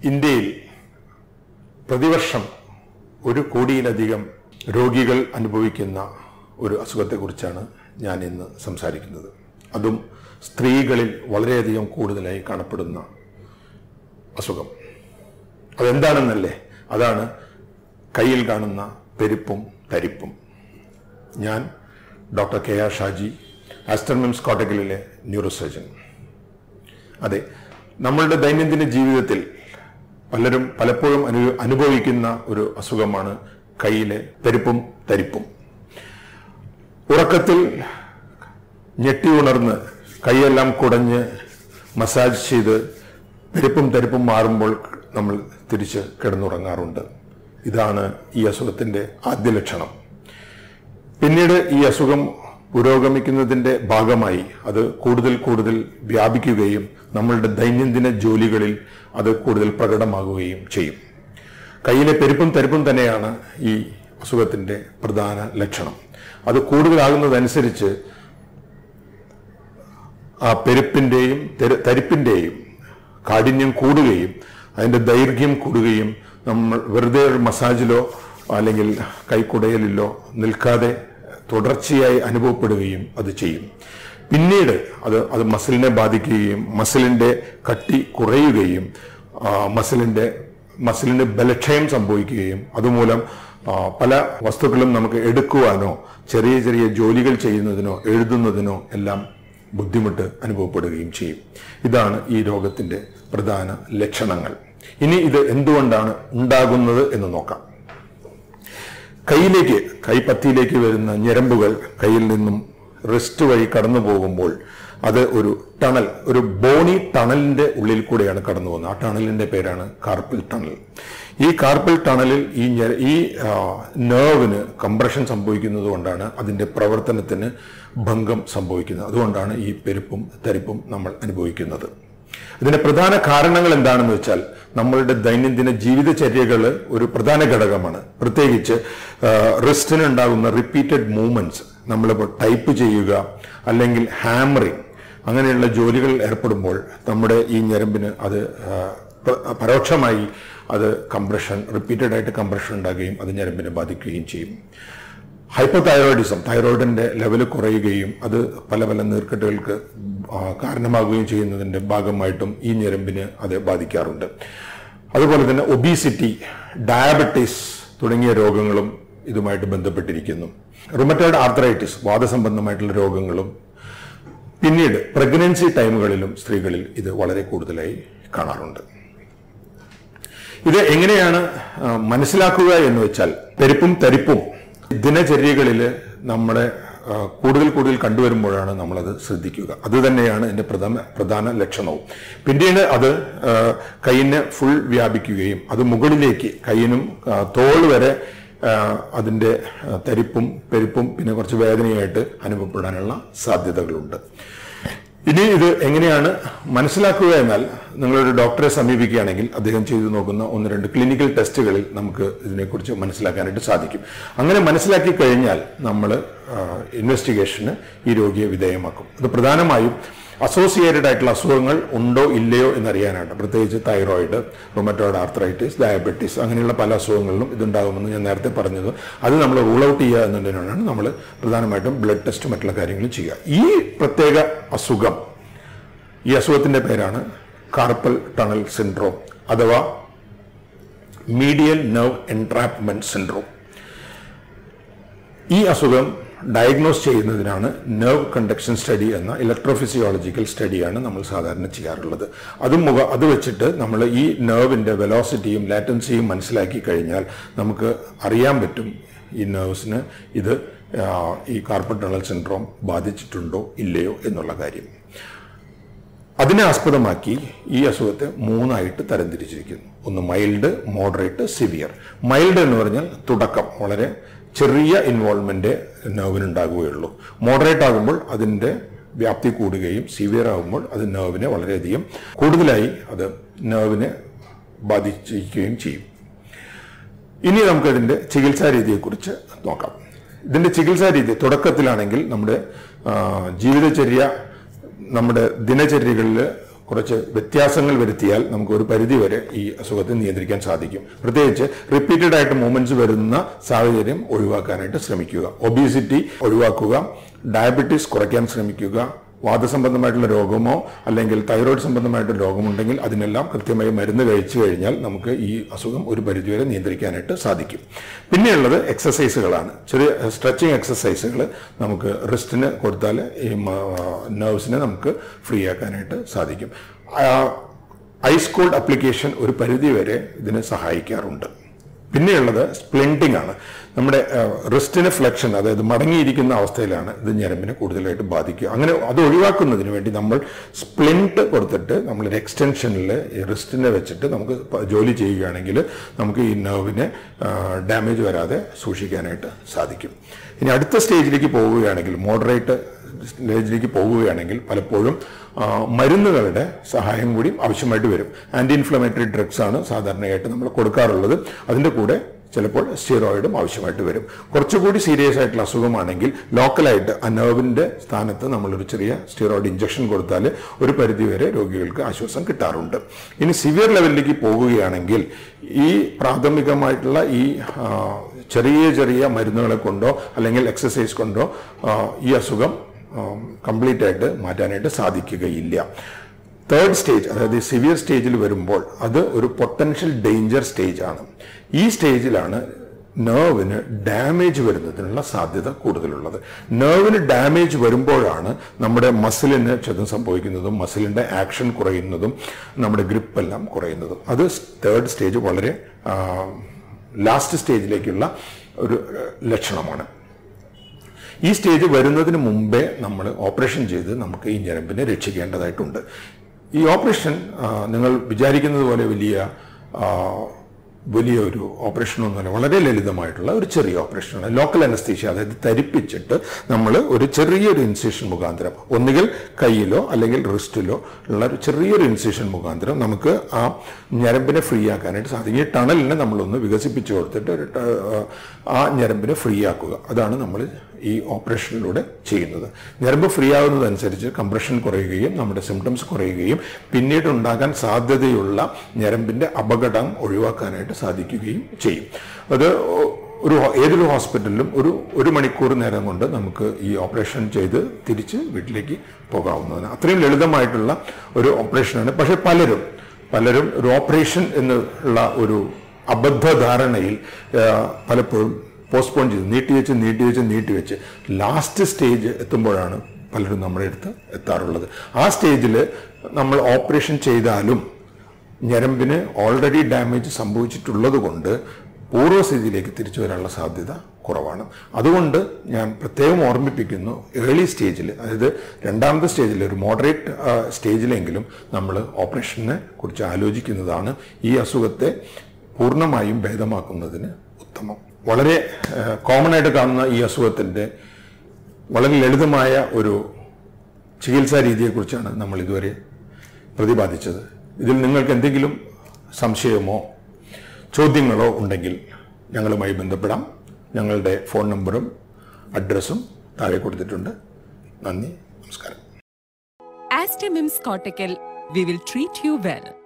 ഇന്ത്യയിൽ പ്രതിവർഷം ഒരു കോടിയിലധികം രോഗികൾ അനുഭവിക്കുന്ന ഒരു അസുഖത്തെക്കുറിച്ചാണ് ഞാൻ ഇന്ന് സംസാരിക്കുന്നത് അതും സ്ത്രീകളിൽ വളരെയധികം കൂടുതലായി കാണപ്പെടുന്ന അസുഖം അതെന്താണെന്നല്ലേ അതാണ് കയ്യിൽ കാണുന്ന പെരുപ്പും തരിപ്പും ഞാൻ doctor K R Shaji Aster MIMS കോട്ടക്കലിലെ ന്യൂറോ സർജൻ അതെ നമ്മളുടെ ദൈനംദിന ജീവിതത്തിൽ പലരും പലപ്പോഴും അനു അനുഭവിക്കുന്ന ഒരു അസുഖമാണ് കയ്യിലെ പെരുപ്പും തരിപ്പും ഉറക്കത്തിൽ ഞെട്ടി ഉണർന്ന് കൈയെല്ലാം കുടഞ്ഞ് മസാജ് ചെയ്ത് പെരുപ്പും തരിപ്പും മാറുമ്പോൾ നമ്മൾ തിരിച്ച് കിടന്നുറങ്ങാറുണ്ട് ഇതാണ് ഈ അസുഖത്തിന്റെ ആദ്യ ലക്ഷണം പിന്നീട് ഈ അസുഖം പുരോഗമിക്കുന്നതിന്റെ ഭാഗമായി അത് കൂടുതൽ കൂടുതൽ വ്യാപിക്കുകയും നമ്മളുടെ ദൈനംദിന ജോലികളിൽ അത് കൂടുതൽ പ്രകടമാകുകയും ചെയ്യും കയ്യിലെ പെരുപ്പും തരിപ്പും തന്നെയാണ് ഈ അസുഖത്തിന്റെ പ്രധാന ലക്ഷണം അത് കൂടുതലാകുന്നതനുസരിച്ച് ആ പെരുപ്പിന്റെയും തെര- തരിപ്പിന്റെയും കാഠിന്യം കൂടുകയും അതിന്റെ ദൈർഘ്യം കൂടുകയും നമ്മൾ വെറുതെ ഒരു മസാജിലോ അല്ലെങ്കിൽ കൈക്കുടയലിലോ നിൽക്കാതെ തുടർച്ചയായി അനുഭവപ്പെടുകയും അത് ചെയ്യും പിന്നീട് അത് അത് മസിലിനെ ബാധിക്കുകയും മസിലിന്റെ കട്ടി കുറയുകയും ആ, മസിലിന്റെ മസിലിന് ബലക്ഷയം സംഭവിക്കുകയും അതുമൂലം ആ, പല വസ്തുക്കളും നമുക്ക് എടുക്കുവാനോ ചെറിയ ചെറിയ ജോലികൾ ചെയ്യുന്നതിനോ എഴുതുന്നതിനോ എല്ലാം ബുദ്ധിമുട്ട് അനുഭവപ്പെടുകയും ചെയ്യും ഇതാണ് ഈ രോഗത്തിന്റെ പ്രധാന ലക്ഷണങ്ങൾ ഇനി ഇത് എന്തുകൊണ്ടാണ് ഉണ്ടാകുന്നത് എന്ന് നോക്കാം കൈയിലേക്ക് കൈപ്പത്തിയിലേക്ക് വരുന്ന ഞരമ്പുകൾ കയ്യിൽ നിന്നും റിസ്റ്റ് വഴി കടന്നു പോകുമ്പോൾ അത് ഒരു ടണൽ ഒരു ബോണി ടണലിന്റെ ഉള്ളിൽ കൂടെയാണ് കടന്നു പോകുന്നത് ആ ടണലിന്റെ പേരാണ് കാർപ്പിൽ ടണൽ ഈ കാർപ്പിൽ ടണലിൽ ഈ ഞര- ഈ നെർവിന് കംപ്രഷൻ സംഭവിക്കുന്നത് കൊണ്ടാണ് അതിന്റെ പ്രവർത്തനത്തിന് ഭംഗം സംഭവിക്കുന്നത് അതുകൊണ്ടാണ് ഈ പെരുപ്പും തരിപ്പും നമ്മൾ അനുഭവിക്കുന്നത് ഇതിന്റെ പ്രധാന കാരണങ്ങൾ എന്താണെന്ന് വെച്ചാൽ നമ്മളുടെ ദൈനംദിന ജീവിതചര്യകൾ ഒരു പ്രധാന ഘടകമാണ് പ്രത്യേകിച്ച് റിസ്റ്റിന് ഉണ്ടാകുന്ന റിപ്പീറ്റഡ് മൂവ്മെന്റ്സ് നമ്മളിപ്പോൾ ടൈപ്പ് ചെയ്യുക അല്ലെങ്കിൽ ഹാമറിങ് അങ്ങനെയുള്ള ജോലികളിൽ ഏർപ്പെടുമ്പോൾ നമ്മുടെ ഈ ഞരമ്പിന് അത് ആ, പ- പരോക്ഷമായി അത് കംപ്രഷൻ റിപ്പീറ്റഡ് ആയിട്ട് കംപ്രഷൻ ഉണ്ടാകുകയും അത് ഞരമ്പിനെ ബാധിക്കുകയും ചെയ്യും ഹൈപ്പോതൈറോയിഡിസം തൈറോയിഡിന്റെ ലെവൽ കുറയുകയും അത് പല പല നീർക്കെട്ടുകൾക്ക് ആ, കാരണമാകുകയും ചെയ്യുന്നതിന്റെ ഭാഗമായിട്ടും ഈ ഞരമ്പിന് അത് ബാധിക്കാറുണ്ട് അതുപോലെ തന്നെ ഒബീസിറ്റി ഡയബറ്റീസ് തുടങ്ങിയ രോഗങ്ങളും ഇതുമായിട്ട് ബന്ധപ്പെട്ടിരിക്കുന്നു റുമറ്റോയിഡ് ആർത്രൈറ്റിസ് വാദസംബന്ധമായിട്ടുള്ള രോഗങ്ങളും പിന്നീട് പ്രഗ്നൻസി ടൈമുകളിലും സ്ത്രീകളിൽ ഇത് വളരെ കൂടുതലായി കാണാറുണ്ട് ഇത് എങ്ങനെയാണ് ആ, മനസ്സിലാക്കുക എന്ന് വെച്ചാൽ പെരുപ്പും തരിപ്പും ദിനചര്യകളിൽ നമ്മുടെ ആ, കൂടുതൽ കൂടുതൽ കണ്ടുവരുമ്പോഴാണ് നമ്മളത് ശ്രദ്ധിക്കുക അത് തന്നെയാണ് ഇതിന്റെ പ്രധാന പ്രധാന ലക്ഷണവും പിന്നീട് അത് ആ, കൈയിന് ഫുൾ വ്യാപിക്കുകയും അത് മുകളിലേക്ക് കൈയിനും ആ, തോൾ വരെ ആ, അതിന്റെ ആ, തരിപ്പും പെരുപ്പും പിന്നെ കുറച്ച് വേദനയായിട്ട് അനുഭവപ്പെടാനുള്ള സാധ്യതകളുണ്ട് ഇനി ഇത് എങ്ങനെയാണ് മനസ്സിലാക്കുക എന്നാൽ നിങ്ങളൊരു ഡോക്ടറെ സമീപിക്കുകയാണെങ്കിൽ അദ്ദേഹം ചെയ്തു നോക്കുന്ന ഒന്ന് രണ്ട് ക്ലിനിക്കൽ ടെസ്റ്റുകളിൽ നമുക്ക് ഇതിനെക്കുറിച്ച് മനസ്സിലാക്കാനായിട്ട് സാധിക്കും അങ്ങനെ മനസ്സിലാക്കി കഴിഞ്ഞാൽ നമ്മൾ ഇൻവെസ്റ്റിഗേഷന് ഈ രോഗിയെ വിധേയമാക്കും അത് പ്രധാനമായും അസോസിയേറ്റഡ് ആയിട്ടുള്ള അസുഖങ്ങൾ ഉണ്ടോ ഇല്ലയോ എന്നറിയാനാണ് പ്രത്യേകിച്ച് തൈറോയിഡ് റൊമറ്റോയിഡ് ആർത്രൈറ്റിസ് ഡയബറ്റീസ് അങ്ങനെയുള്ള പല അസുഖങ്ങളിലും ഇതുണ്ടാകുമെന്ന് ഞാൻ നേരത്തെ പറഞ്ഞത് അത് നമ്മൾ റൂൾ ഔട്ട് ചെയ്യുക എന്നതിനാണ് നമ്മൾ പ്രധാനമായിട്ടും ബ്ലഡ് ടെസ്റ്റ് മറ്റുള്ള കാര്യങ്ങളും ചെയ്യുക ഈ പ്രത്യേക അസുഖം ഈ അസുഖത്തിന്റെ പേരാണ് കാർപ്പൽ ടണൽ സിൻഡ്രോം അഥവാ മീഡിയൽ നെർവ് എൻട്രാപ്മെന്റ് സിൻഡ്രോം ഈ അസുഖം ഡയഗ്നോസ് ചെയ്യുന്നതിനാണ് നെർവ് കണ്ടക്ഷൻ സ്റ്റഡി എന്ന ഇലക്ട്രോഫിസിയോളജിക്കൽ സ്റ്റഡിയാണ് നമ്മൾ സാധാരണ ചെയ്യാറുള്ളത് അത് മുഖ അത് വെച്ചിട്ട് നമ്മൾ ഈ നെർവിന്റെ വെലോസിറ്റിയും ലാറ്റൻസിയും മനസ്സിലാക്കി കഴിഞ്ഞാൽ നമുക്ക് അറിയാൻ പറ്റും ഈ നെർവ്സിന് ഇത് ആ, ഈ കാർപ്പൽ ടണൽ സിൻഡ്രോം ബാധിച്ചിട്ടുണ്ടോ ഇല്ലയോ എന്നുള്ള കാര്യം അതിനെ ആസ്പദമാക്കി ഈ അസുഖത്തെ മൂന്നായിട്ട് തരംതിരിച്ചിരിക്കുന്നു ഒന്ന് മൈൽഡ് മോഡറേറ്റ് സിവിയർ മൈൽഡ് എന്ന് പറഞ്ഞാൽ തുടക്കം വളരെ ചെറിയ ഇൻവോൾവ്മെന്റ് നെർവിനുണ്ടാകുകയുള്ളൂ മോഡറേറ്റ് ആകുമ്പോൾ അതിന്റെ വ്യാപ്തി കൂടുകയും സിവിയർ ആകുമ്പോൾ അത് നെർവിനെ വളരെയധികം കൂടുതലായി അത് നെർവിനെ ബാധിച്ചിരിക്കുകയും ചെയ്യും ഇനി നമുക്ക് ഇതിന്റെ ചികിത്സാ രീതിയെക്കുറിച്ച് നോക്കാം ഇതിന്റെ ചികിത്സാ രീതി തുടക്കത്തിലാണെങ്കിൽ നമ്മുടെ ആ, ജീവിതചര്യ നമ്മുടെ ദിനചര്യകളിൽ കുറച്ച് വ്യത്യാസങ്ങൾ വരുത്തിയാൽ നമുക്ക് ഒരു പരിധി വരെ ഈ അസുഖത്തെ നിയന്ത്രിക്കാൻ സാധിക്കും പ്രത്യേകിച്ച് റിപ്പീറ്റഡ് ആയിട്ട് മൂവ്മെന്റ്സ് വരുന്ന സാഹചര്യം ഒഴിവാക്കാനായിട്ട് ശ്രമിക്കുക ഒബീസിറ്റി ഒഴിവാക്കുക ഡയബറ്റീസ് കുറയ്ക്കാൻ ശ്രമിക്കുക വാദസംബന്ധമായിട്ടുള്ള രോഗമോ അല്ലെങ്കിൽ തൈറോയ്ഡ് സംബന്ധമായിട്ടുള്ള രോഗമുണ്ടെങ്കിൽ അതിനെല്ലാം കൃത്യമായി മരുന്ന് കഴിച്ചു കഴിഞ്ഞാൽ നമുക്ക് ഈ അസുഖം ഒരു പരിധിവരെ നിയന്ത്രിക്കാനായിട്ട് സാധിക്കും പിന്നെയുള്ളത് എക്സസൈസുകളാണ് ചെറിയ സ്ട്രെച്ചിങ് എക്സസൈസുകൾ നമുക്ക് റിസ്റ്റിന് കൊടുത്താൽ ഈ നെർവ്സിനെ നമുക്ക് ഫ്രീ ആക്കാനായിട്ട് സാധിക്കും ഐസ് കോൾഡ് അപ്ലിക്കേഷൻ ഒരു പരിധിവരെ ഇതിനെ സഹായിക്കാറുണ്ട് പിന്നെയുള്ളത് സ്പ്ലിൻറ്റിംഗ് ആണ് നമ്മുടെ റിസ്റ്റിന് ഫ്ലെക്ഷൻ അതായത് മടങ്ങിയിരിക്കുന്ന അവസ്ഥയിലാണ് ഇത് ഞരമ്പിനെ കൂടുതലായിട്ട് ബാധിക്കുക അങ്ങനെ അത് ഒഴിവാക്കുന്നതിന് വേണ്ടി നമ്മൾ സ്പ്ലിൻറ്റ് കൊടുത്തിട്ട് നമ്മളൊരു എക്സ്റ്റൻഷനിൽ ഈ റിസ്റ്റിനെ വെച്ചിട്ട് നമുക്ക് പ- ജോലി ചെയ്യുകയാണെങ്കിൽ നമുക്ക് ഈ നെർവിനെ ഡാമേജ് വരാതെ സൂക്ഷിക്കാനായിട്ട് സാധിക്കും ഇനി അടുത്ത സ്റ്റേജിലേക്ക് പോവുകയാണെങ്കിൽ മോഡറേറ്റ് സ്റ്റേജിലേക്ക് പോവുകയാണെങ്കിൽ പലപ്പോഴും ആ, മരുന്നുകളുടെ സഹായം കൂടി ആവശ്യമായിട്ട് വരും ആന്റി ഇൻഫ്ലമേറ്ററി ഡ്രഗ്സ് ആണ് സാധാരണയായിട്ട് നമ്മൾ കൊടുക്കാറുള്ളത് അതിൻ്റെ കൂടെ ചിലപ്പോൾ സ്റ്റിറോയിഡും ആവശ്യമായിട്ട് വരും കുറച്ചുകൂടി സീരിയസ് ആയിട്ടുള്ള അസുഖമാണെങ്കിൽ ലോക്കലായിട്ട് ആ നെർവിൻ്റെ സ്ഥാനത്ത് നമ്മളൊരു ചെറിയ സ്റ്റിറോയിഡ് ഇഞ്ചക്ഷൻ കൊടുത്താൽ ഒരു പരിധിവരെ രോഗികൾക്ക് ആശ്വാസം കിട്ടാറുണ്ട് ഇനി സിവിയർ ലെവലിലേക്ക് പോകുകയാണെങ്കിൽ ഈ പ്രാഥമികമായിട്ടുള്ള ഈ ആ, ചെറിയ ചെറിയ മരുന്നുകളെ കൊണ്ടോ അല്ലെങ്കിൽ എക്സസൈസ് കൊണ്ടോ ആ, ഈ അസുഖം കംപ്ലീറ്റ് ആയിട്ട് മാറ്റാനായിട്ട് സാധിക്കുകയില്ല തേർഡ് സ്റ്റേജ് അതായത് സിവിയർ സ്റ്റേജിൽ വരുമ്പോൾ അത് ഒരു പൊട്ടൻഷ്യൽ ഡേഞ്ചർ സ്റ്റേജ് ആണ് ഈ സ്റ്റേജിലാണ് നെർവിന് ഡാമേജ് വരുന്നതിനുള്ള സാധ്യത കൂടുതലുള്ളത് നെർവിന് ഡാമേജ് വരുമ്പോഴാണ് നമ്മുടെ മസിലിന് ക്ഷതം സംഭവിക്കുന്നതും മസിലിന്റെ ആക്ഷൻ കുറയുന്നതും നമ്മുടെ ഗ്രിപ്പ് എല്ലാം കുറയുന്നതും അത് തേർഡ് സ്റ്റേജ് വളരെ ലാസ്റ്റ് സ്റ്റേജിലേക്കുള്ള ഒരു ആ, ലക്ഷണമാണ് ഈ സ്റ്റേജ് വരുന്നതിന് മുമ്പേ നമ്മൾ ഓപ്പറേഷൻ ചെയ്ത് നമുക്ക് ഈ ഞരമ്പിനെ രക്ഷിക്കേണ്ടതായിട്ടുണ്ട് ഈ ഓപ്പറേഷൻ ആ, നിങ്ങൾ വിചാരിക്കുന്നത് പോലെ വലിയ ആ, വലിയ ഒരു ഓപ്പറേഷനൊന്നുമല്ല വളരെ ലളിതമായിട്ടുള്ള ഒരു ചെറിയ ഓപ്പറേഷനാണ് ലോക്കൽ അനസ്തീഷ്യ അതായത് തരിപ്പിച്ചിട്ട് നമ്മൾ ഒരു ചെറിയൊരു ഇൻസിഷൻ മുഖാന്തരം ഒന്നുകിൽ കയ്യിലോ അല്ലെങ്കിൽ റിസ്റ്റിലോ ഉള്ള ഒരു ചെറിയൊരു ഇൻസിഷൻ മുഖാന്തരം നമുക്ക് ആ ഞരമ്പിനെ ഫ്രീ ആക്കാനായിട്ട് സാധിക്കും ഈ ടണലിനെ നമ്മളൊന്ന് വികസിപ്പിച്ചു കൊടുത്തിട്ട് ഒരു ട- ആ ഞരമ്പിനെ ഫ്രീ ആക്കുക അതാണ് നമ്മൾ ഈ ഓപ്പറേഷനിലൂടെ ചെയ്യുന്നത് ഞരമ്പ് ഫ്രീ ആകുന്നതനുസരിച്ച് കംപ്രഷൻ കുറയുകയും നമ്മുടെ സിംറ്റംസ് കുറയുകയും പിന്നീട് ഉണ്ടാകാൻ സാധ്യതയുള്ള ഞരമ്പിന്റെ അപകടം ഒഴിവാക്കാനായിട്ട് സാധിക്കുകയും ചെയ്യും അത് ഒരു ഏതൊരു ഹോസ്പിറ്റലിലും ഒരു ഒരു മണിക്കൂർ നേരം കൊണ്ട് നമുക്ക് ഈ ഓപ്പറേഷൻ ചെയ്ത് തിരിച്ച് വീട്ടിലേക്ക് പോകാവുന്നതാണ് അത്രയും ലളിതമായിട്ടുള്ള ഒരു ഓപ്പറേഷനാണ് പക്ഷെ പലരും പലരും ഒരു ഓപ്പറേഷൻ എന്നുള്ള ഒരു അബദ്ധധാരണയിൽ ആ, പലപ്പോഴും പോസ്റ്റ്പോൺ ചെയ്ത് നീട്ടിവെച്ച് നീട്ടിവെച്ച് നീട്ടിവെച്ച് ലാസ്റ്റ് സ്റ്റേജ് എത്തുമ്പോഴാണ് പലരും നമ്മുടെ അടുത്ത് എത്താറുള്ളത് ആ സ്റ്റേജിൽ നമ്മൾ ഓപ്പറേഷൻ ചെയ്താലും ഞരമ്പിന് ഓൾറെഡി ഡാമേജ് സംഭവിച്ചിട്ടുള്ളത് കൊണ്ട് പൂർവ്വസ്ഥിതിയിലേക്ക് തിരിച്ചു വരാനുള്ള സാധ്യത കുറവാണ് അതുകൊണ്ട് ഞാൻ പ്രത്യേകം ഓർമ്മിപ്പിക്കുന്നു ഏർലി സ്റ്റേജിൽ അതായത് രണ്ടാമത്തെ സ്റ്റേജിൽ ഒരു മോഡറേറ്റ് സ്റ്റേജിലെങ്കിലും നമ്മൾ ഓപ്പറേഷനെ കുറിച്ച് ആലോചിക്കുന്നതാണ് ഈ അസുഖത്തെ പൂർണ്ണമായും ഭേദമാക്കുന്നതിന് ഉത്തമം വളരെ കോമൺ ആയിട്ട് കാണുന്ന ഈ അസുഖത്തിൻ്റെ വളരെ ലളിതമായ ഒരു ചികിത്സാ രീതിയെക്കുറിച്ചാണ് നമ്മൾ ഇതുവരെ പ്രതിപാദിച്ചത് ഇതിൽ നിങ്ങൾക്ക് എന്തെങ്കിലും സംശയമോ ചോദ്യങ്ങളോ ഉണ്ടെങ്കിൽ ഞങ്ങളുമായി ബന്ധപ്പെടാം ഞങ്ങളുടെ ഫോൺ നമ്പറും അഡ്രസ്സും താഴെ കൊടുത്തിട്ടുണ്ട് നന്ദി നമസ്കാരം Astamim's Cortical, we will treat you well.